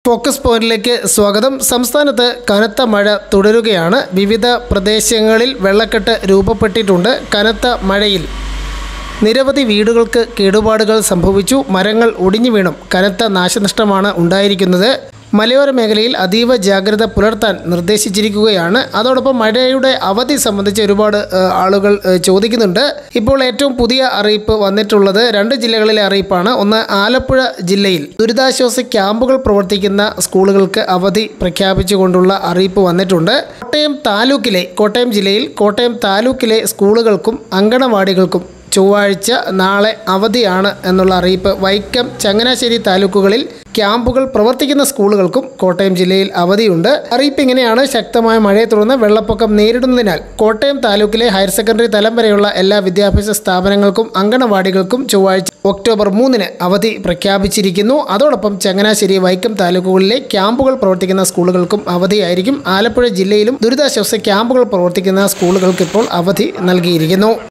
focus പോയിന്റിലേക്ക് സ്വാഗതം സംസ്ഥാനത്ത് കനത്ത മഴ തുടരുകയാണ് വിവിധ പ്രദേശങ്ങളിൽ വെള്ളക്കെട്ട് രൂപപ്പെട്ടിട്ടുണ്ട് കനത്ത മഴയിൽ നിരവധി വീടുകൾക്ക് കേടുപാടുകൾ സംഭവിച്ചു മരങ്ങൾ ഒടിഞ്ഞു വീണും കനത്ത നാശനഷ്ടമാണ് ഉണ്ടായിരിക്കുന്നത് മലയോര മേഖലയിൽ അതീവ ജാഗ്രത പുലർത്താൻ നിർദ്ദേശിച്ചിരിക്കുകയാണ് അതോടൊപ്പം മഴയുടെ അവധി സംബന്ധിച്ച് ഒരുപാട് ഏഹ്, ആളുകൾ ഏഹ്, ചോദിക്കുന്നുണ്ട് ഇപ്പോൾ ഏറ്റവും പുതിയ അറിയിപ്പ് വന്നിട്ടുള്ളത് രണ്ട് ജില്ലകളിലെ അറിയിപ്പാണ് ഒന്ന് ആലപ്പുഴ ജില്ലയിൽ ദുരിതാശ്വാസ ക്യാമ്പുകൾ പ്രവർത്തിക്കുന്ന സ്കൂളുകൾക്ക് അവധി പ്രഖ്യാപിച്ചുകൊണ്ടുള്ള അറിയിപ്പ് വന്നിട്ടുണ്ട് കോട്ടയം താലൂക്കിലെ കോട്ടയം ജില്ലയിൽ കോട്ടയം താലൂക്കിലെ സ്കൂളുകൾക്കും അങ്കണവാടികൾക്കും ചൊവ്വാഴ്ച നാളെ അവധിയാണ് എന്നുള്ള അറിയിപ്പ് വൈക്കം ചങ്ങനാശ്ശേരി താലൂക്കുകളിൽ ക്യാമ്പുകൾ പ്രവർത്തിക്കുന്ന സ്കൂളുകൾക്കും കോട്ടയം ജില്ലയിൽ അവധിയുണ്ട് അറിയിപ്പ് ഇങ്ങനെയാണ് ശക്തമായ മഴയെ തുടർന്ന് വെള്ളപ്പൊക്കം നേരിടുന്നതിനാൽ കോട്ടയം താലൂക്കിലെ ഹയർ സെക്കൻഡറി തലം വരെയുള്ള എല്ലാ വിദ്യാഭ്യാസ സ്ഥാപനങ്ങൾക്കും അങ്കണവാടികൾക്കും ചൊവ്വാഴ്ച ഒക്ടോബർ മൂന്നിന് അവധി പ്രഖ്യാപിച്ചിരിക്കുന്നു അതോടൊപ്പം ചങ്ങനാശ്ശേരി വൈക്കം താലൂക്കുകളിലെ ക്യാമ്പുകൾ പ്രവർത്തിക്കുന്ന സ്കൂളുകൾക്കും അവധിയായിരിക്കും ആലപ്പുഴ ജില്ലയിലും ദുരിതാശ്വാസ ക്യാമ്പുകൾ പ്രവർത്തിക്കുന്ന സ്കൂളുകൾക്ക് ഇപ്പോൾ അവധി നൽകിയിരിക്കുന്നു